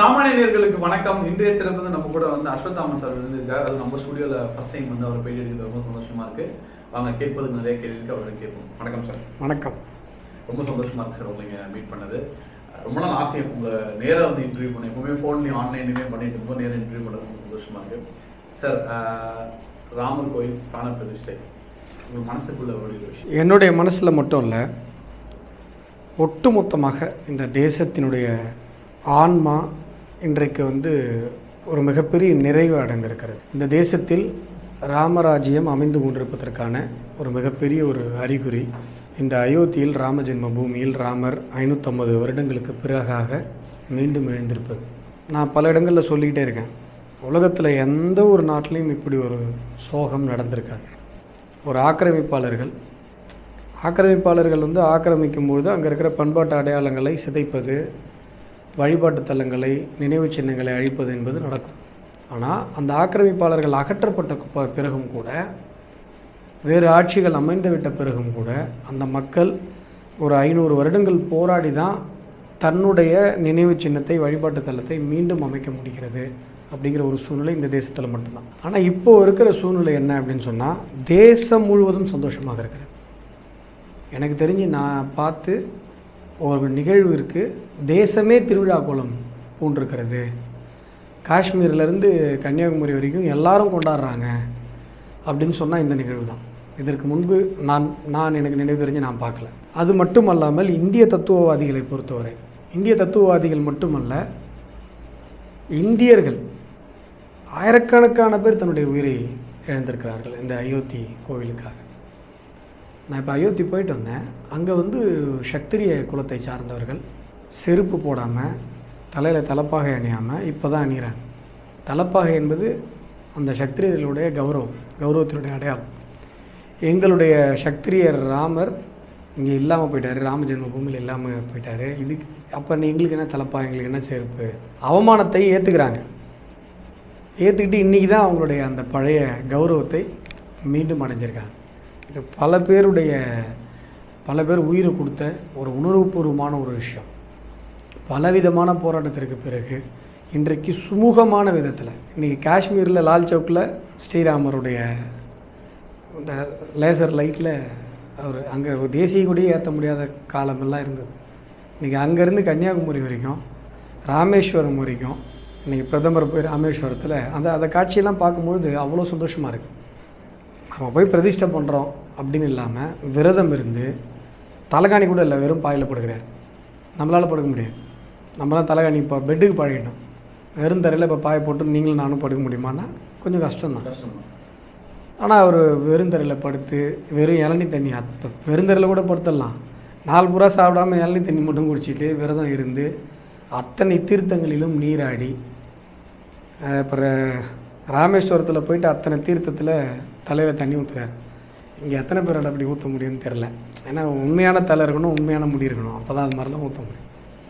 சாமானியர்களுக்கு வணக்கம் இன்றைய சிறப்பு வந்து நம்ம கூட வந்து அஸ்வத்தாமன் சார் இருந்திருக்காரு அது நம்ம ஸ்டுடியோல ஃபர்ஸ்ட் டைம் வந்து அவர் பேட்டி எடுக்கிறது ரொம்ப சந்தோஷமா இருக்கு வாங்க கேட்பதுக்கு நிறைய கேள்வி இருக்கு அவர்கிட்ட கேட்போம் வணக்கம் சார் வணக்கம் ரொம்ப சந்தோஷமா இருக்கு சார் உங்களை மீட் பண்ணது ரொம்ப நாள் ஆசையை உங்களை நேரா வந்து இன்டர்வியூ பண்ண எப்பவுமே ஃபோன்லையும் ஆன்லைன்லையுமே பண்ணிட்டு இருக்கோம் நேரா இன்டர்வியூ பண்ணது ரொம்ப சந்தோஷமா இருக்கு சார் ஆஹ், ராமர் கோயில் பிராண பிரதிஷ்டை உங்க மனசுக்குள்ள ஒரு விஷயம் என்னுடைய மனசில் மட்டும் இல்லை ஒட்டுமொத்தமாக இந்த தேசத்தினுடைய ஆன்மா இன்றைக்கு வந்து ஒரு மிகப்பெரிய நிறைவு அடைந்திருக்கிறது இந்த தேசத்தில் ராமராஜ்யம் அமைந்து கொண்டிருப்பதற்கான ஒரு மிகப்பெரிய ஒரு அறிகுறி இந்த அயோத்தியில் ராம ஜென்ம பூமியில் ராமர் ஐநூற்றம்பது வருடங்களுக்கு பிறகாக மீண்டும் எழுந்திருப்பது நான் பல இடங்களில் சொல்லிக்கிட்டே இருக்கேன் உலகத்தில் எந்த ஒரு நாட்டிலையும் இப்படி ஒரு சோகம் நடந்திருக்காது ஒரு ஆக்கிரமிப்பாளர்கள் ஆக்கிரமிப்பாளர்கள் வந்து ஆக்கிரமிக்கும் பொழுது அங்கே இருக்கிற பண்பாட்டு அடையாளங்களை சிதைப்பது வழிபாட்டு தலங்களை நினைவு சின்னங்களை அழிப்பது என்பது நடக்கும் ஆனால் அந்த ஆக்கிரமிப்பாளர்கள் அகற்றப்பட்ட ப- பிறகும் கூட வேறு ஆட்சிகள் அமைந்து விட்ட பிறகும் கூட அந்த மக்கள் ஒரு ஐநூறு வருடங்கள் போராடி தான் தன்னுடைய நினைவு சின்னத்தை வழிபாட்டு தலத்தை மீண்டும் அமைக்க முடிகிறது அப்படிங்கிற ஒரு சூழ்நிலை இந்த தேசத்தில் மட்டும்தான் ஆனால் இப்போ இருக்கிற சூழ்நிலை என்ன அப்படின்னு சொன்னால் தேசம் முழுவதும் சந்தோஷமாக இருக்கிறது எனக்கு தெரிஞ்சு நான் பார்த்து ஒரு நிகழ்வு இருக்குது தேசமே திருவிழா கோலம் பூண்டிருக்கிறது காஷ்மீர்லேருந்து கன்னியாகுமரி வரைக்கும் எல்லாரும் கொண்டாடுறாங்க அப்படின்னு சொன்னால் இந்த நிகழ்வு தான் இதற்கு முன்பு நான் நான் எனக்கு நினைவு தெரிஞ்சு நான் பார்க்கல அது மட்டுமல்லாமல் இந்திய தத்துவவாதிகளை பொறுத்தவரை இந்திய தத்துவவாதிகள் மட்டுமல்ல இந்தியர்கள் ஆயிரக்கணக்கான பேர் தன்னுடைய உயிரை இழந்திருக்கிறார்கள் இந்த அயோத்தி கோவிலுக்காக நான் இப்போ அயோத்தி போயிட்டு வந்தேன் அங்கே வந்து சக்திரிய குலத்தை சார்ந்தவர்கள் செருப்பு போடாமல் தலையில் தலைப்பாகை அணியாமல் இப்போ தான் அணிகிறாங்க தலைப்பாகை என்பது அந்த சக்திரியர்களுடைய கௌரவம் கௌரவத்தினுடைய அடையாளம் எங்களுடைய சக்திரியர் ராமர் இங்கே இல்லாமல் போயிட்டார் ராம ஜென்மபூமியில் இல்லாமல் போயிட்டார் இது அப்போ எங்களுக்கு என்ன தலைப்பாகை எங்களுக்கு என்ன செருப்பு அவமானத்தை ஏற்றுக்கிறாங்க ஏற்றுக்கிட்டு இன்றைக்கி தான் அவங்களுடைய அந்த பழைய கௌரவத்தை மீண்டும் அடைஞ்சிருக்காங்க இது பல பேருடைய பல பேர் உயிரை கொடுத்த ஒரு உணர்வுபூர்வமான ஒரு விஷயம் பலவிதமான போராட்டத்திற்கு பிறகு இன்றைக்கு சுமூகமான விதத்தில் இன்றைக்கி காஷ்மீரில் லால் சவுக்கில் ஸ்ரீராமருடைய இந்த லேசர் லைட்டில் அவர் அங்கே தேசிய கொடியே ஏற்ற முடியாத காலமெல்லாம் இருந்தது இன்றைக்கி அங்கேருந்து கன்னியாகுமரி வரைக்கும் ராமேஸ்வரம் வரைக்கும் இன்றைக்கி பிரதமர் போய் ராமேஸ்வரத்தில் அந்த அந்த காட்சியெல்லாம் பார்க்கும்பொழுது அவ்வளோ சந்தோஷமாக இருக்குது நம்ம போய் பிரதிஷ்டை பண்ணுறோம் அப்படின்னு இல்லாமல் விரதம் இருந்து தலைகாணி கூட இல்லை வெறும் பாயில் படுக்கிறார் நம்மளால் படுக்க முடியாது நம்மளாம் தலைகாணி இப்போ பெட்டுக்கு பழகிட்டோம் வெறும் தரையில் இப்போ பாயை போட்டு நீங்களும் நானும் படுக்க முடியுமான்னா கொஞ்சம் கஷ்டம்தான் கஷ்டம் தான் ஆனால் அவர் வெறுந்தரையில் படுத்து வெறும் இளநீ தண்ணி அத்த வெறுந்தரையில் கூட படுத்துடலாம் நாலு புறா சாப்பிடாம இளநீ தண்ணி மட்டும் குடிச்சிட்டு விரதம் இருந்து அத்தனை தீர்த்தங்களிலும் நீராடி அஹ் அப்புறம் ராமேஸ்வரத்தில் போயிட்டு அத்தனை தீர்த்தத்தில் தலையில் தண்ணி ஊற்றுறாரு இங்கே எத்தனை பேரோட அப்படி ஊற்ற முடியும்னு தெரில ஏன்னா உண்மையான தலை இருக்கணும் உண்மையான முடி இருக்கணும் அப்போ தான் அது மாதிரிலாம் ஊற்ற முடியும்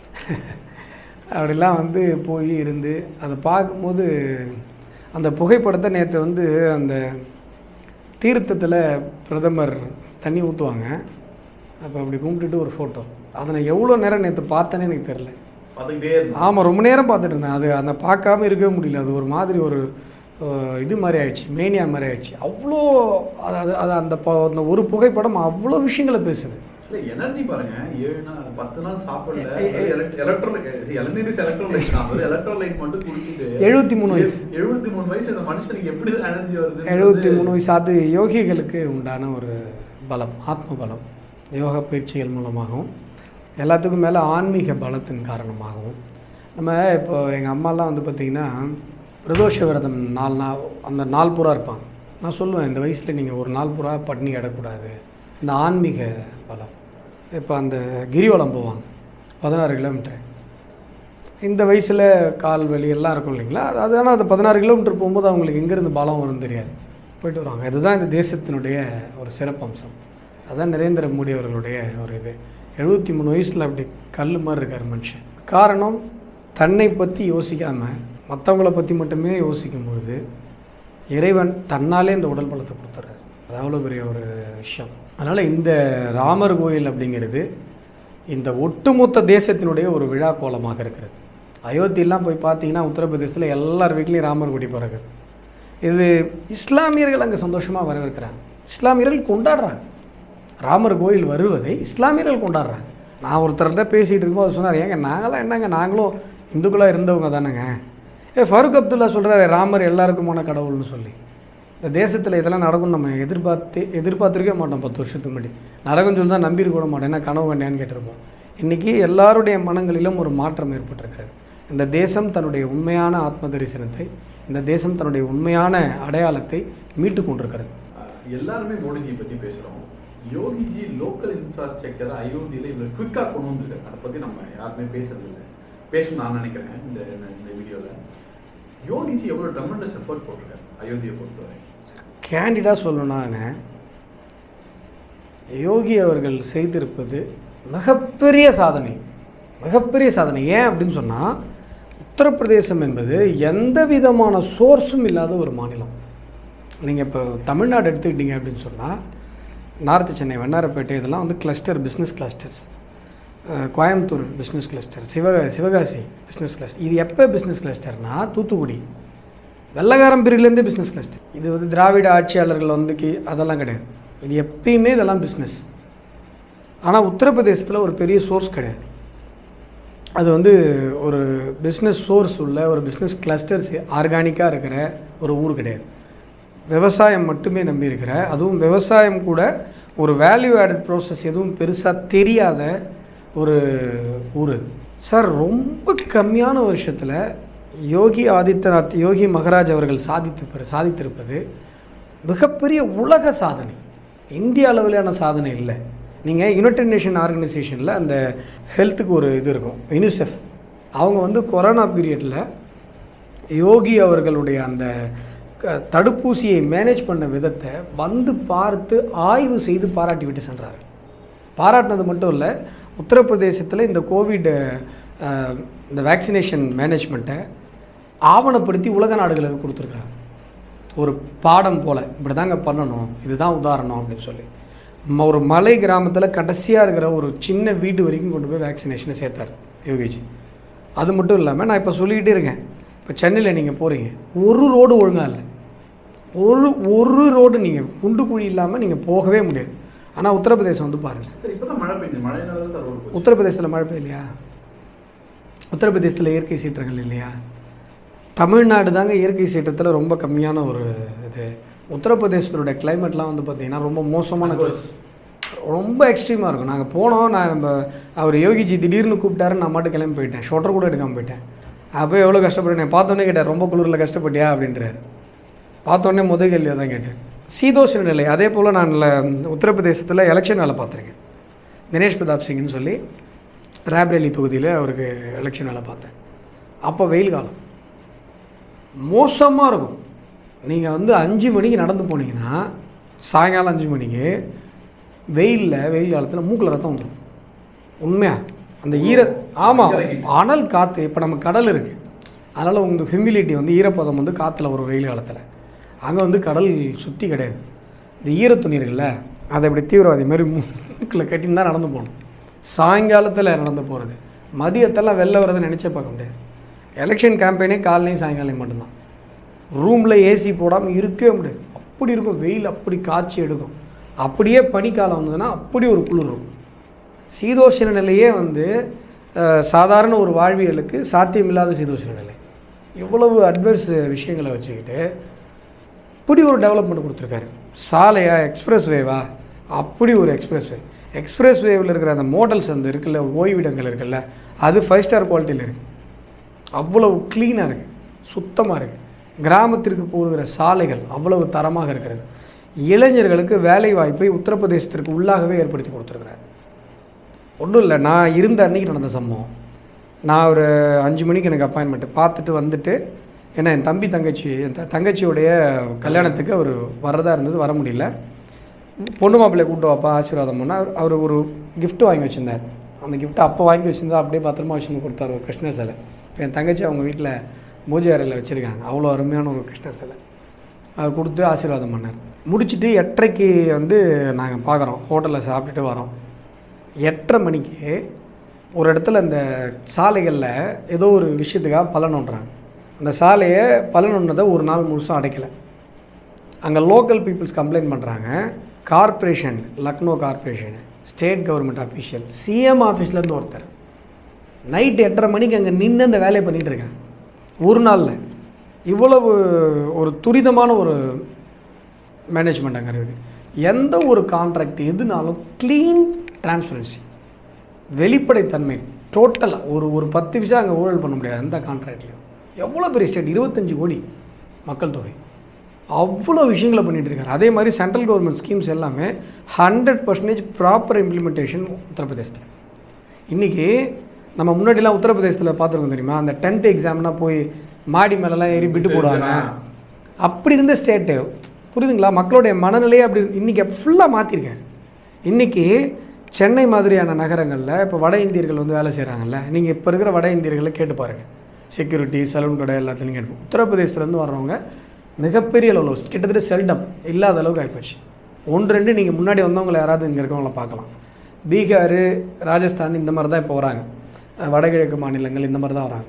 அப்படிலாம் வந்து போய் இருந்து அதை பார்க்கும்போது அந்த புகைப்படத்தை நேற்று வந்து அந்த தீர்த்தத்தில் பிரதமர் தண்ணி ஊற்றுவாங்க அப்போ அப்படி கும்பிட்டுட்டு ஒரு ஃபோட்டோ அதை நான் எவ்வளோ நேரம் நேற்று பார்த்தேனே எனக்கு தெரில பார்த்துக்கிட்டே இருந்தோம் ஆமாம் ரொம்ப நேரம் பார்த்துட்டு இருந்தேன் அது அந்த பார்க்காம இருக்கவே முடியல அது ஒரு மாதிரி ஒரு அஹ், இது மாதிரி ஆயிடுச்சு மேனியா மாதிரி ஆயிடுச்சு அவ்வளோ அது அது அது அந்த ப- அந்த ஒரு புகைப்படம் அவ்வளோ விஷயங்களை பேசுது இல்ல எனர்ஜி பாருங்க ஏழு நாள் பத்து நாள் சாப்பிடல எ- எ- எலக்ட்ரோலைட் இளநீர் எலக்ட்ரோலைட் தான் ஒரு எலக்ட்ரோலைட் மட்டும் குடிச்சிட்டு எழுபத்தி மூணு வயசு எழுபத்தி மூணு வயசு இந்த மனுஷனுக்கு எப்படி எனர்ஜி வருது எழுபத்தி மூணு வயசு அது யோகிகளுக்கு உண்டான ஒரு பலம் ஆத்ம பலம் யோகா பயிற்சிகள் மூலமாகவும் எல்லாத்துக்கும் மேலே ஆன்மீக பலத்தின் காரணமாகவும் நம்ம இப்போ எங்கள் அம்மாலாம் வந்து பார்த்திங்கன்னா பிரதோஷ விரதம் நாலு நாள் அந்த நாள் பூரா இருப்பாங்க நான் சொல்லுவேன் இந்த வயசில் நீங்கள் ஒரு நாள் பூரா பட்னி கிடக்கூடாது இந்த ஆன்மீக பலம் இப்போ அந்த கிரிவலம் போவாங்க பதினாறு கிலோமீட்டர் இந்த வயசில் கால் வலி எல்லாம் இருக்கும் இல்லைங்களா அது அது ஆனால் அந்த பதினாறு கிலோமீட்டர் போகும்போது அவங்களுக்கு எங்கேருந்து பலம் வரும் தெரியாது போயிட்டு வருவாங்க இதுதான் இந்த தேசத்தினுடைய ஒரு சிறப்பம்சம் அதான் நரேந்திர மோடி அவர்களுடைய ஒரு இது எழுபத்தி மூணு வயசில் அப்படி கல் மாதிரி இருக்கார் மனுஷன் காரணம் தன்னை பற்றி யோசிக்காமல் மற்றவங்கள பற்றி மட்டுமே யோசிக்கும் பொழுது இறைவன் தன்னாலே இந்த உடல் பலத்தை கொடுத்துட்றாரு அது அவ்வளோ பெரிய ஒரு விஷயம் அதனால் இந்த ராமர் கோயில் அப்படிங்கிறது இந்த ஒட்டுமொத்த தேசத்தினுடைய ஒரு விழா கோலமாக இருக்கிறது அயோத்தியெல்லாம் போய் பார்த்தீங்கன்னா உத்தரப்பிரதேசத்தில் எல்லார் வீட்லேயும் ராமர் குடி பிறகுது இது இஸ்லாமியர்கள் அங்கே சந்தோஷமாக வரவேற்கிறாங்க இஸ்லாமியர்கள் கொண்டாடுறாங்க ராமர் கோயில் வருவதை இஸ்லாமியர்கள் கொண்டாடுறாங்க நான் ஒருத்தர்கிட்ட பேசிகிட்டு இருக்கும்போது அவர் சொன்னார் ஏங்க நாங்களாம் என்னங்க நாங்களும் இந்துக்களாக இருந்தவங்க தானேங்க ஏ ஃபருக் அப்துல்லா சொல்கிறாரு ராமர் எல்லாருக்குமான கடவுள்னு சொல்லி இந்த தேசத்தில் இதெல்லாம் நடக்கும்னு நம்ம எதிர்பார்த்து எதிர்பார்த்துருக்கே மாட்டோம் பத்து வருஷத்துக்கு முன்னாடி நடக்கும்னு சொல்லி தான் நம்பியிருக்க கூட மாட்டோம் என்ன கனவு வேண்டான்னு கேட்டிருப்போம் இன்றைக்கி எல்லாருடைய மனங்களிலும் ஒரு மாற்றம் ஏற்பட்டிருக்கிறது இந்த தேசம் தன்னுடைய உண்மையான ஆத்ம தரிசனத்தை இந்த தேசம் தன்னுடைய உண்மையான அடையாளத்தை மீட்டு கொண்டிருக்கிறது அஹ் எல்லாருமே மோடிஜி பத்தி பேசுறோம் யோகிஜி லோக்கல் இன்ஃப்ராஸ்ட்ரக்சர் அயோத்தியில இவ்வளவு குவிக்கா கொண்டு வந்திருக்காரு அதை பத்தி நம்ம யாருமே பேசுறது இல்லை பேசணும் நான் நினைக்கிறேன் இந்த இந்த- இந்த வீடியோல யோகிஜி எவ்வளவு ட்ரமெண்டஸ் எஃபர்ட் போட்டிருக்காரு அயோத்தியை பொறுத்தவரை கேண்டிடாக சொல்லணும்னாங்க யோகி அவர்கள் செய்திருப்பது மிகப்பெரிய சாதனை மிகப்பெரிய சாதனை ஏன் அப்படின்னு சொன்னால் உத்தரப்பிரதேசம் என்பது எந்த விதமான சோர்ஸும் இல்லாத ஒரு மாநிலம் நீங்கள் இப்போ தமிழ்நாடு எடுத்துக்கிட்டீங்க அப்படின்னு சொன்னால் நார்த்து சென்னை வண்ணாரப்பேட்டை இதெல்லாம் வந்து cluster business clusters Coimbatore business cluster சிவகா சிவகாசி பிஸ்னஸ் கிளஸ்டர் இது எப்போ பிஸ்னஸ் கிளஸ்டர்னா தூத்துக்குடி வெள்ளக்காரன் பீரியட்லேருந்தே பிஸ்னஸ் கிளஸ்டர் இது வந்து திராவிட ஆட்சியாளர்கள் வந்து கி அதெல்லாம் கிடையாது இது எப்பயுமே இதெல்லாம் பிஸ்னஸ் ஆனால் உத்தரப்பிரதேசத்தில் ஒரு பெரிய சோர்ஸ் கிடையாது அது வந்து ஒரு பிஸ்னஸ் சோர்ஸ் உள்ள ஒரு பிஸ்னஸ் கிளஸ்டர்ஸ் ஆர்கானிக்காக இருக்கிற ஒரு ஊர் கிடையாது விவசாயம் மட்டுமே நம்பி இருக்கிற அதுவும் விவசாயம் கூட ஒரு வேல்யூ ஆடட் ப்ராசஸ் எதுவும் பெருசாக தெரியாத ஒரு ஊர் அது சார் ரொம்ப கம்மியான வருஷத்தில் யோகி ஆதித்யநாத் யோகி மகராஜ் அவர்கள் சாதித்து சாதித்திருப்பது மிகப்பெரிய உலக சாதனை இந்திய அளவிலான சாதனை இல்லை நீங்கள் யுனைடெட் நேஷன் ஆர்கனைசேஷனில் அந்த ஹெல்த்துக்கு ஒரு இது இருக்கும் யூனிசெஃப் அவங்க வந்து கொரோனா பீரியடில் யோகி அவர்களுடைய அந்த க- தடுப்பூசியை மேனேஜ் பண்ண விதத்தை வந்து பார்த்து ஆய்வு செய்து பாராட்டி விட்டு சென்றார்கள் பாராட்டினது மட்டும் இல்லை உத்தரப்பிரதேசத்தில் இந்த கோவிட் அஹ், இந்த வேக்சினேஷன் மேனேஜ்மெண்ட்டை ஆவணப்படுத்தி உலக நாடுகளுக்கு கொடுத்துருக்காங்க ஒரு பாடம் போல் இப்படி தாங்க பண்ணணும் இதுதான் உதாரணம் அப்படின்னு சொல்லி ம- ஒரு மலை கிராமத்தில் கடைசியாக இருக்கிற ஒரு சின்ன வீடு வரைக்கும் கொண்டு போய் வேக்சினேஷனை சேர்த்தார் யோகிஜி அது மட்டும் இல்லாமல் நான் இப்போ சொல்லிக்கிட்டே இருக்கேன் இப்போ சென்னையில் நீங்கள் போகிறீங்க ஒரு ரோடு ஒழுங்காக இல்லை ஒரு ஒரு ரோடு நீங்கள் குண்டு குழி இல்லாமல் நீங்கள் போகவே முடியாது ஆனால் உத்தரப்பிரதேசம் வந்து பாருங்கள் சார் இப்பதான் மழை பெய்யுது மழைனால தான் சார் ரோடு போச்சு உத்தரப்பிரதேசத்தில் மழை பெய்யலையா உத்தரப்பிரதேசத்தில் இயற்கை சீற்றங்கள் இல்லையா தமிழ்நாடு தாங்க இயற்கை சீற்றத்தில் ரொம்ப கம்மியான ஒரு இது உத்தரப்பிரதேசத்தோட கிளைமேட்லாம் வந்து பார்த்திங்கன்னா ரொம்ப மோசமான Adverse. ரொம்ப எக்ஸ்ட்ரீமாக இருக்கும் நாங்கள் போனோம் நான் நம்ம அவர் யோகிஜி திடீர்னு கூப்பிட்டாரு நான் மாட்டு கிளம்பி போயிட்டேன் ஷொட்டர் கூட எடுக்காமல் போயிட்டேன் அப்போ எவ்வளோ கஷ்டப்பட்டேன் பார்த்தோன்னே கேட்டேன் ரொம்ப குளிரில் கஷ்டப்பட்டியா அப்படின்றாரு பார்த்தோன்னே முதல் கேள்வியாக தான் கேட்டேன் சீதோஷண நிலை அதே போல் நான் ல- உத்தரப்பிரதேசத்தில் எலெக்ஷன் வேலை பார்த்துருக்கேன் தினேஷ் பிரதாப் சிங்னு சொல்லி ரேப்ரேலி தொகுதியில் அவருக்கு எலெக்ஷன் வேலை பார்த்தேன் அப்போ வெயில் காலம் மோசமாக இருக்கும் நீங்கள் வந்து அஞ்சு மணிக்கு நடந்து போனீங்கன்னா சாயங்காலம் அஞ்சு மணிக்கு வெயிலில் வெயில் காலத்தில் மூக்கில் ரத்தம் வந்துடும் உண்மையா அந்த ஈர ஆமாம் அனல் காற்று இப்போ நம்ம கடல் இருக்குது அதனால் உங்களுக்கு ஹியூமிலிட்டி வந்து ஈரப்பதம் வந்து காற்றுல வரும் வெயில் காலத்தில் அங்கே வந்து கடல் சுற்றி கிடையாது இந்த ஈரத்துணி இருக்குல்ல அதை இப்படி தீவிரவாதி மாதிரி மூக்கில் கட்டின்னு தான் நடந்து போகணும் சாயங்காலத்தில் நடந்து போகிறது மதியத்தெல்லாம் வெளில வரதை நினச்சே பார்க்க முடியாது எலெக்ஷன் கேம்பெயினே காலையும் சாயங்காலம் மட்டும்தான் ரூமில் ஏசி போடாமல் இருக்கவே முடியாது அப்படி இருக்கும் வெயில் அப்படி காய்ச்சி எடுக்கும் அப்படியே பனிக்காலம் வந்ததுன்னா அப்படி ஒரு குளிர் இருக்கும் சீதோஷண நிலையே வந்து அஹ், சாதாரண ஒரு வாழ்வியலுக்கு சாத்தியமில்லாத சீதோஷண நிலை இவ்வளவு அட்வர்ஸ் விஷயங்களை வச்சுக்கிட்டு இப்படி ஒரு டெவலப்மெண்ட் கொடுத்துருக்காரு சாலையா எக்ஸ்பிரஸ் வேவா அப்படி ஒரு எக்ஸ்பிரஸ் வே எக்ஸ்பிரஸ் வேவில் இருக்கிற அந்த மோடல்ஸ் அந்த இருக்குல்ல ஓய்விடங்கள் இருக்குல்ல அது ஃபைவ் ஸ்டார் குவாலிட்டியில் இருக்குது அவ்வளவு க்ளீனாக இருக்குது சுத்தமாக இருக்குது கிராமத்திற்கு போகிற சாலைகள் அவ்வளவு தரமாக இருக்கிறது இளைஞர்களுக்கு வேலை வாய்ப்பை உத்தரப்பிரதேசத்திற்கு உள்ளாகவே ஏற்படுத்தி கொடுத்துருக்குறாரு ஒன்றும் இல்லை நான் இருந்த அன்னைக்கு நடந்த சம்பவம் நான் ஒரு அஞ்சு மணிக்கு எனக்கு அப்பாயின்மெண்ட் பார்த்துட்டு வந்துட்டு ஏன்னா என் தம்பி தங்கச்சி என் த- தங்கச்சியோடைய கல்யாணத்துக்கு அவர் வர்றதா இருந்தது வர முடியல பொண்ணு மாப்பிள்ளை கூப்பிட்டு வாப்பா ஆசீர்வாதம் பண்ணா அவர் அவர் ஒரு gift வாங்கி வச்சிருந்தார் அந்த gift அப்போ வாங்கி வச்சிருந்தா அப்படியே பத்திரமா வச்சுருந்து கொடுத்தாரு ஒரு கிருஷ்ணர் சிலை இப்போ என் தங்கச்சி அவங்க வீட்டில் பூஜை அறையில் வச்சுருக்காங்க அவ்வளோ அருமையான ஒரு கிருஷ்ணர் சிலை அதை கொடுத்து ஆசீர்வாதம் பண்ணார் முடிச்சுட்டு எட்டரைக்கு வந்து நாங்கள் பார்க்குறோம் ஹோட்டலில் சாப்பிட்டுட்டு வரோம் எட்டரை மணிக்கு ஒரு இடத்துல இந்த சாலைகளில் ஏதோ ஒரு விஷயத்துக்காக பலனுன்றாங்க அந்த சாலையை பலனுன்னதை ஒரு நாள் முழுசும் அடைக்கலை அங்கே லோக்கல் பீப்புள்ஸ் கம்ப்ளைண்ட் பண்ணுறாங்க corporation Lucknow corporation state government official CM ஆஃபீஸ்லேருந்து ஒருத்தர் நைட் எட்டரை மணிக்கு அங்கே நின்று அந்த வேலையை பண்ணிகிட்டு இருக்கேன் ஒரு நாளில் இவ்வளவு ஒரு துரிதமான ஒரு மேனேஜ்மெண்ட் அங்கே இருக்குது எந்த ஒரு கான்ட்ராக்ட் எதுனாலும் க்ளீன் டிரான்ஸ்பரன்சி வெளிப்படைத்தன்மை டோட்டலாக ஒரு ஒரு பத்து விஷயம் அங்கே ஊழல் பண்ண முடியாது எந்த கான்ட்ராக்ட்லையும் எவ்வளோ பெரிய ஸ்டேட் இருபத்தஞ்சு கோடி மக்கள் தொகை அவ்வளோ விஷயங்களை பண்ணிட்டு இருக்காரு அதே மாதிரி சென்ட்ரல் கவர்மெண்ட் ஸ்கீம்ஸ் எல்லாமே ஹண்ட்ரட் பர்சன்டேஜ் ப்ராப்பர் இம்ப்ளிமெண்டேஷன் உத்தரப்பிரதேசத்தில் இன்றைக்கி நம்ம முன்னாடிலாம் உத்தரப்பிரதேசத்தில் பார்த்துருக்கோம் தெரியுமா அந்த டென்த் எக்ஸாம்னா போய் மாடி மேலெலாம் ஏறி பிட்டு போடுவாங்க அப்படி இருந்த ஸ்டேட்டு புரியுதுங்களா மக்களுடைய மனநிலையை அப்படி இன்றைக்கி ஃபுல்லாக மாற்றிருக்கேன் இன்றைக்கி சென்னை மாதிரியான நகரங்களில் இப்போ வட இந்தியர்கள் வந்து வேலை செய்கிறாங்கல்ல நீங்கள் இப்போ இருக்கிற வட இந்தியர்களை கேட்டு பாருங்கள் செக்யூரிட்டி சலூன் கடை எல்லாத்துலையும் கேட்டு உத்தரப்பிரதேசத்துலேருந்து வர்றவங்க மிகப்பெரிய அளவில் கிட்டத்தட்ட செல்டம் இல்லாத அளவுக்கு ஆகிப்போச்சு ஒன்று ரெண்டு நீங்கள் முன்னாடி வந்தவங்களை யாராவது இங்கே இருக்கவங்கள பார்க்கலாம் பீகார் ராஜஸ்தான் இந்த மாதிரி தான் இப்போ வராங்க அஹ் வடகிழக்கு மாநிலங்கள் இந்த மாதிரி தான் வராங்க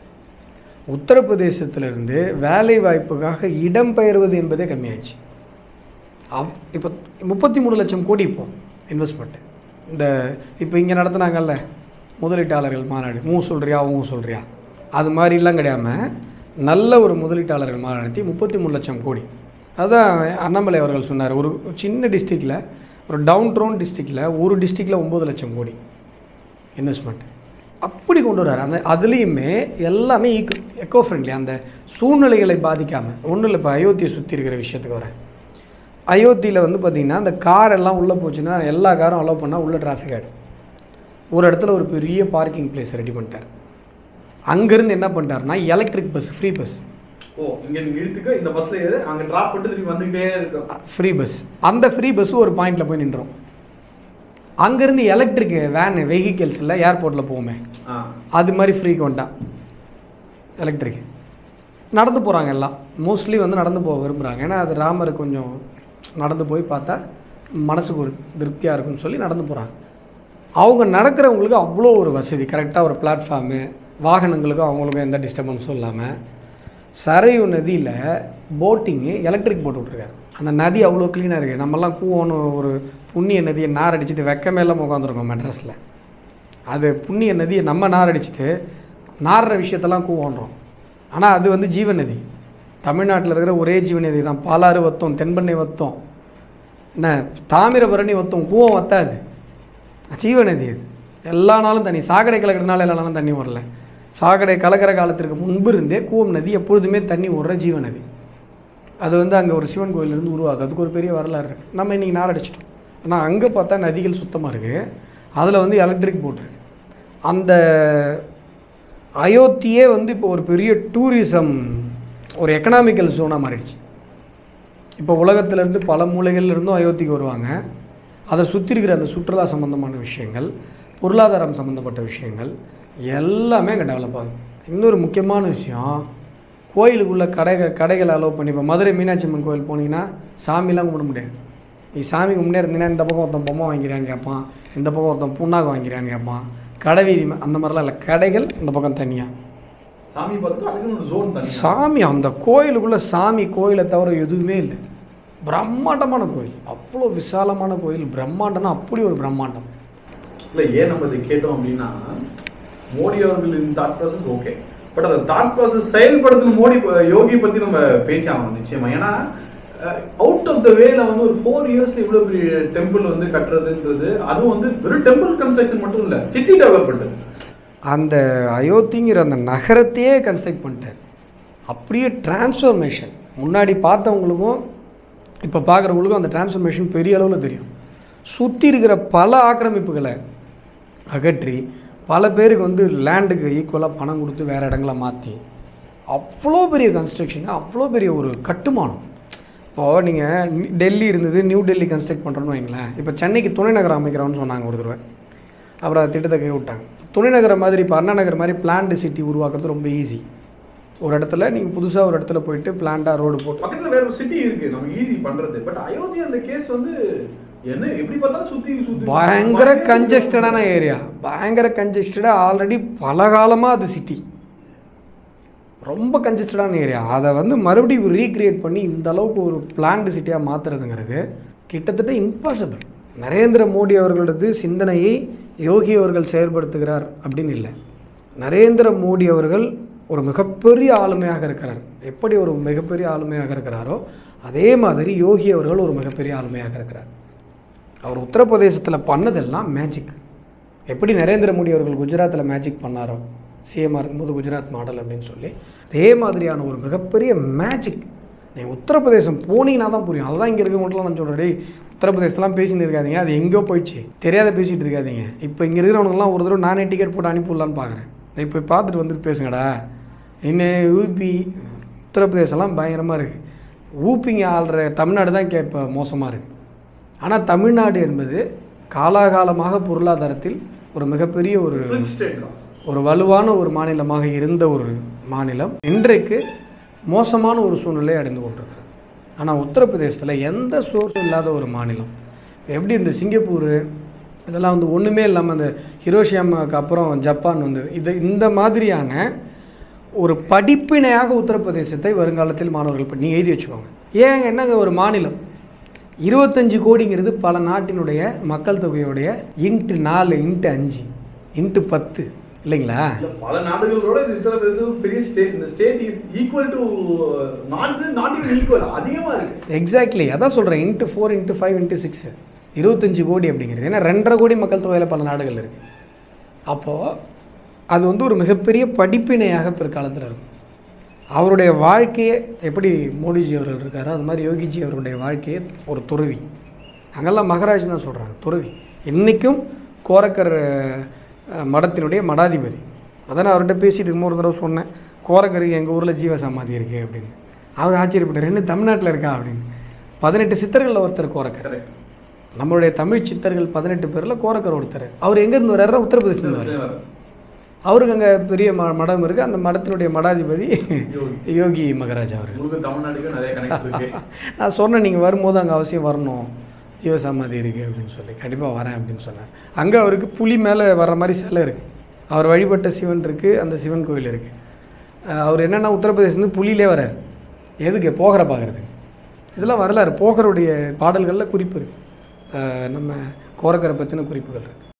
உத்தரப்பிரதேசத்திலிருந்து வேலை வாய்ப்புக்காக இடம்பெயர்வது என்பதே கம்மியாயிடுச்சு அவ் இப்போ முப்பத்தி மூணு லட்சம் கோடி இப்போ இன்வெஸ்ட்மெண்ட்டு இந்த இப்போ இங்கே நடத்துனாங்கல்ல முதலீட்டாளர்கள் மாநாடு மூ சொல்கிறியா ஊ சொல்கிறியா அது மாதிரிலாம் கிடையாமல் நல்ல ஒரு முதலீட்டாளர்கள் மாநாடு நடத்தி முப்பத்தி மூணு லட்சம் கோடி அதான் அண்ணாமலை அவர்கள் சொன்னார் ஒரு சின்ன டிஸ்ட்ரிக்டில் ஒரு டவுன் டவுன் டிஸ்ட்ரிக்டில் ஒரு டிஸ்ட்ரிக்டில் ஒம்பது லட்சம் கோடி இன்வெஸ்ட்மெண்ட் அப்படி கொண்டு வர்றாரு அந்த அதுலேயுமே எல்லாமே ஈக்கோ எக்கோ ஃப்ரெண்ட்லி அந்த சூழ்நிலைகளை பாதிக்காமல் ஒன்றும் இல்லை இப்போ அயோத்தியை சுற்றி இருக்கிற விஷயத்துக்கு வரேன் அயோத்தியில் வந்து பார்த்திங்கன்னா அந்த கார் எல்லாம் உள்ளே போச்சுன்னா எல்லா காரும் அலோவ் பண்ணால் உள்ளே டிராஃபிக் ஆகிடும் ஒரு இடத்துல ஒரு பெரிய பார்க்கிங் பிளேஸ் ரெடி பண்ணிட்டார் அங்கேருந்து என்ன பண்ணிட்டாருன்னா எலக்ட்ரிக் பஸ் ஃப்ரீ பஸ் ஓ இங்க நீங்க இழுத்துக்க இந்த பஸ்ல ஏறு அங்க டிராப் பண்ணிட்டு திருப்பி வந்துகிட்டே இருக்கும் ஃப்ரீ பஸ் அந்த ஃப்ரீ பஸ் ஒரு பாயிண்டில் போய் நின்றோம் அங்கேருந்து எலக்ட்ரிக் வேன் வெஹிக்கிள்ஸில் ஏர்போர்ட்டில் போவோமே ஆ அது மாதிரி ஃப்ரீக்வெண்ட்டாக எலக்ட்ரிக் நடந்து போகிறாங்க எல்லாம் மோஸ்ட்லி வந்து நடந்து போக விரும்புகிறாங்க ஏன்னா அது ராமர் கொஞ்சம் நடந்து போய் பார்த்தா மனசுக்கு ஒரு திருப்தியாக இருக்கும்னு சொல்லி நடந்து போகிறாங்க அவங்க நடக்கிறவங்களுக்கு அவ்வளோ ஒரு வசதி கரெக்டாக ஒரு பிளாட்ஃபார்மு வாகனங்களுக்கும் அவங்களுக்கும் எந்த டிஸ்டர்பன்ஸும் இல்லாமல் சரையு நதியில் போட்டிங்கு எலக்ட்ரிக் போட்டு விட்ருக்காரு அந்த நதி அவ்வளோ க்ளீனாக இருக்குது நம்மலாம் கூவன்னு ஒரு புண்ணிய நதியை நார் அடிச்சுட்டு வெக்கமே இல்லாமல் உட்காந்துருக்கோம் மெட்ராஸில் அது புண்ணிய நதியை நம்ம நார் அடிச்சுட்டு நாடுற விஷயத்தெல்லாம் கூவோன்றோம் ஆனால் அது வந்து ஜீவநதி தமிழ்நாட்டில் இருக்கிற ஒரே ஜீவநதி தான் பாலாறு வத்தம் தென்பண்ணை வத்தம் என்ன தாமிரபரணி வத்தம் கூவம் வத்தாது ஜீவநதி அது எல்லா நாளும் தண்ணி சாக்கடை கலக்கிறதுனால எல்லா நாளும் தண்ணி வரல சாக்கடை கலக்கிற காலத்திற்கு முன்பு இருந்தே கூவம் நதி எப்பொழுதுமே தண்ணி விடுற ஜீவநதி அது வந்து அங்கே ஒரு சிவன் கோயிலிருந்து உருவாகுது அதுக்கு ஒரு பெரிய வரலாறு இருக்குது நம்ம இன்றைக்கி நார் அடிச்சிட்டோம் ஆனால் அங்கே பார்த்தா நதிகள் சுத்தமாக இருக்குது அதில் வந்து எலக்ட்ரிக் போட்டிருக்கு அந்த அயோத்தியே வந்து இப்போ ஒரு பெரிய டூரிசம் ஒரு எக்கனாமிக்கல் ஜோனாக மாறிடுச்சு இப்போ உலகத்திலேருந்து பல மூலைகள்ல இருந்தும் அயோத்திக்கு வருவாங்க அதை சுற்றி இருக்கிற அந்த சுற்றுலா சம்மந்தமான விஷயங்கள் பொருளாதாரம் சம்மந்தப்பட்ட விஷயங்கள் எல்லாமே அங்கே டெவலப் ஆகுது இன்னொரு முக்கியமான விஷயம் கோயிலுக்குள்ள கடைகள் கடைகளை அலோவ் பண்ணி இப்போ மதுரை மீனாட்சி அம்மன் கோயில் போனீங்கன்னா சாமிலாம் கும்பிட முடியாது நீ சாமி கும்பிட்டே இருந்தீங்கன்னா இந்த பக்கம் ஒருத்தன் பொம்மை வாங்கிறான்னு கேட்பான் இந்த பக்கம் ஒருத்தன் புண்ணாக்கு வாங்கிறான்னு கேட்பான் கடை வீதி ம- அந்த மாதிரிலாம் இல்லை கடைகள் இந்த பக்கம் தனியாக சாமி பார்த்துட்டு அதுக்குன்னு ஒரு ஜோன் தண்ணி சாமி அந்த கோயிலுக்குள்ளே சாமி கோயிலை தவிர எதுவுமே இல்லை பிரம்மாண்டமான கோயில் அவ்வளோ விசாலமான கோயில் பிரம்மாண்டம்னா அப்படி ஒரு பிரம்மாண்டம் இல்லை ஏன் நம்ம இதை கேட்டோம் அப்படின்னா மோடி அவர்களின் தாட் ப்ராசஸ் ஓகே பட் அந்த தாட் ப்ராசஸ் செயல்படுத்தின மோடி ப- யோகி பத்தி நம்ம பேசி ஆகணும் நிச்சயமா ஏன்னா அவுட் ஆஃப் த வேல வந்து ஒரு ஃபோர் இயர்ஸ்ல இவ்வளவு பெரிய டெம்பிள் வந்து கட்டுறதுன்றது அதுவும் வந்து வெறும் டெம்பிள் கன்ஸ்ட்ரக்ஷன் மட்டும் இல்ல சிட்டி டெவலப்மெண்ட் அந்த அயோத்திங்கிற அந்த நகரத்தையே கன்ஸ்ட்ரக்ட் பண்ணிட்டார் அப்படியே டிரான்ஸ்ஃபர்மேஷன் முன்னாடி பார்த்தவங்களுக்கும் இப்போ பார்க்குறவங்களுக்கும் அந்த டிரான்ஸ்ஃபர்மேஷன் பெரிய அளவில் தெரியும் சுற்றி இருக்கிற பல ஆக்கிரமிப்புகளை அகற்றி பல பேருக்கு வந்து லேண்டுக்கு ஈக்குவலாக பணம் கொடுத்து வேறு இடங்களை மாற்றி அவ்வளோ பெரிய கன்ஸ்ட்ரக்ஷன் அவ்வளோ பெரிய ஒரு கட்டுமானம் இப்போது நீங்கள் டெல்லி இருந்தது நியூ டெல்லி கன்ஸ்ட்ரக்ட் பண்ணுறோன்னு வைங்களேன் இப்போ சென்னைக்கு துணை நகரம் அமைக்கிறோன்னு சொன்னாங்க ஒரு தடவை அப்புறம் அது திட்டத்தை கை விட்டாங்க துணை நகரம் மாதிரி இப்போ அண்ணா நகர் மாதிரி பிளான்டு சிட்டி உருவாக்குறது ரொம்ப ஈஸி ஒரு இடத்துல நீங்கள் புதுசாக ஒரு இடத்துல போயிட்டு பிளான்டாக ரோடு போட்டு பக்கத்துல வேற ஒரு சிட்டி இருக்கு நம்ம ஈஸி பண்றது பட் அயோத்தி அந்த கேஸ் வந்து என்ன எப்படி பார்த்தாலும் சுத்தி சுத்தி பயங்கர கன்ஜஸ்டடான ஏரியா பயங்கர கன்ஜஸ்டடாக ஆல்ரெடி பல காலமாக அது சிட்டி ரொம்ப கன்ஜஸ்டடான ஏரியா அதை வந்து மறுபடியும் ரீக்ரியேட் பண்ணி இந்த அளவுக்கு ஒரு பிளான்டு சிட்டியாக மாற்றுறதுங்கிறது கிட்டத்தட்ட இம்பாசிபிள் நரேந்திர மோடி அவர்களது சிந்தனையை யோகி அவர்கள் செயல்படுத்துகிறார் அப்படின்னு இல்லை நரேந்திர மோடி அவர்கள் ஒரு மிகப்பெரிய ஆளுமையாக இருக்கிறார் எப்படி ஒரு மிகப்பெரிய ஆளுமையாக இருக்கிறாரோ அதே மாதிரி யோகி அவர்கள் ஒரு மிகப்பெரிய ஆளுமையாக இருக்கிறார் அவர் உத்தரப்பிரதேசத்தில் பண்ணதெல்லாம் மேஜிக் எப்படி நரேந்திர மோடி அவர்கள் குஜராத்தில் மேஜிக் பண்ணாரோ சிஎம்ஆர் இருக்கும்போது குஜராத் மாடல் அப்படின்னு சொல்லி அதே மாதிரியான ஒரு மிகப்பெரிய மேஜிக் நீங்கள் உத்தரப்பிரதேசம் போனீங்கன்னா தான் புரியும் அதுதான் இங்கே இருக்கவங்களாம் நான் சொல்கிறேன் டேய் உத்தரப்பிரதேசத்தெலாம் பேசின்னு இருக்காதீங்க அது எங்கேயோ போயிடுச்சு தெரியாத பேசிகிட்டு இருக்காதீங்க இப்போ இங்கே இருக்கிறவனுங்கலாம் ஒரு தடவை நானே டிக்கெட் போட்டு அனுப்பிவிடலான்னு பார்க்குறேன் இப்போ பார்த்துட்டு வந்துட்டு பேசுங்கடா இன்னும் யூபி உத்தரப்பிரதேசம்லாம் பயங்கரமாக இருக்குது ஊப்பிங்க ஆள்ற தமிழ்நாடு தான் கே இப்போ மோசமாக இருக்குது ஆனால் தமிழ்நாடு என்பது காலாகாலமாக பொருளாதாரத்தில் ஒரு மிகப்பெரிய ஒரு ரிச் ஸ்டேட் தான் ஒரு வலுவான ஒரு மாநிலமாக இருந்த ஒரு மாநிலம் இன்றைக்கு மோசமான ஒரு சூழ்நிலையை அடைந்து கொண்டிருக்கிறது ஆனால் உத்தரப்பிரதேசத்தில் எந்த சோர்ஸும் இல்லாத ஒரு மாநிலம் எப்படி இந்த சிங்கப்பூர் இதெல்லாம் வந்து ஒன்றுமே இல்லாமல் அந்த ஹிரோஷியாமாவுக்கு அப்புறம் ஜப்பான் வந்தது இது இந்த மாதிரியான ஒரு படிப்பினையாக உத்தரப்பிரதேசத்தை வருங்காலத்தில் மாணவர்கள் பண்ணி எழுதி வச்சுக்கோங்க ஏங்க என்னங்க ஒரு மாநிலம் இருபத்தஞ்சு கோடிங்கிறது பல நாட்டினுடைய மக்கள் தொகையுடைய இன்ட்டு நாலு இன்ட்டு அஞ்சு இன்ட்டு பத்து இல்லைங்களா இல்ல பல நாடுகளோட இது உத்தரப்பிரதேசம் பெரிய ஸ்டேட் இந்த state is equal to not not even equal அதிகமா இருக்கு எக்ஸாக்ட்லி அதான் சொல்கிறேன் into four into five into six இருபத்தஞ்சு கோடி அப்படிங்கிறது ஏன்னா ரெண்டரை கோடி மக்கள் தொகையில் பல நாடுகள் இருக்குது அப்போது அது வந்து ஒரு மிகப்பெரிய படிப்பினையாக பிற்காலத்தில் இருக்கும் அவருடைய வாழ்க்கையே எப்படி மோடிஜி அவர்கள் இருக்காரோ அது மாதிரி யோகிஜி அவருடைய வாழ்க்கையே ஒரு துறவி அங்கெல்லாம் மகராஜ் தான் சொல்கிறாங்க துறவி இன்றைக்கும் கோரக்கர் அஹ், மடத்தினுடைய மடாதிபதி அதான் நான் அவர்கிட்ட பேசிட்டு இருக்கும்போது ஒரு தடவை சொன்னேன் கோரக்கருக்கு எங்கள் ஊரில் ஜீவ சமாதி இருக்குது அப்படின்னு அவர் ஆச்சரியப்பட்டார் என்ன தமிழ்நாட்டில் இருக்கா அப்படின்னு பதினெட்டு சித்தர்களில் ஒருத்தர் கோரக்கர் கரெக்ட் நம்மளுடைய தமிழ் சித்தர்கள் பதினெட்டு பேரில் கோரக்கர் ஒருத்தர் அவர் எங்கேருந்து வர்றாரு உத்தரப்பிரதேசத்தில் வர்றாரு அவருக்கு அங்கே பெரிய ம மடம் இருக்குது அந்த மடத்தினுடைய மடாதிபதி யோகி. யோகி மகராஜ் அவர்கள் உங்களுக்கு தமிழ்நாட்டுக்கு நிறைய கனெக்ட் இருக்கு நான் சொன்னேன் நீங்கள் வரும்போது அங்கே அவசியம் வரணும் ஜீவசமாதி இருக்குது அப்படின்னு சொல்லி கண்டிப்பாக வரேன் அப்படின்னு சொன்னார் அங்கே அவருக்கு புலி மேலே வர்ற மாதிரி சிலை இருக்குது அவர் வழிபட்ட சிவன் இருக்குது அந்த சிவன் கோயில் இருக்குது அவர் என்னென்னா உத்தரப்பிரதேசத்துலேருந்து புலியிலே வரார் எதுக்கு போகிற பார்க்குறதுக்கு இதெல்லாம் வரலாறு போகருடைய பாடல்களில் குறிப்பு இருக்குது நம்ம கோரக்கரை பற்றின குறிப்புகள் இருக்குது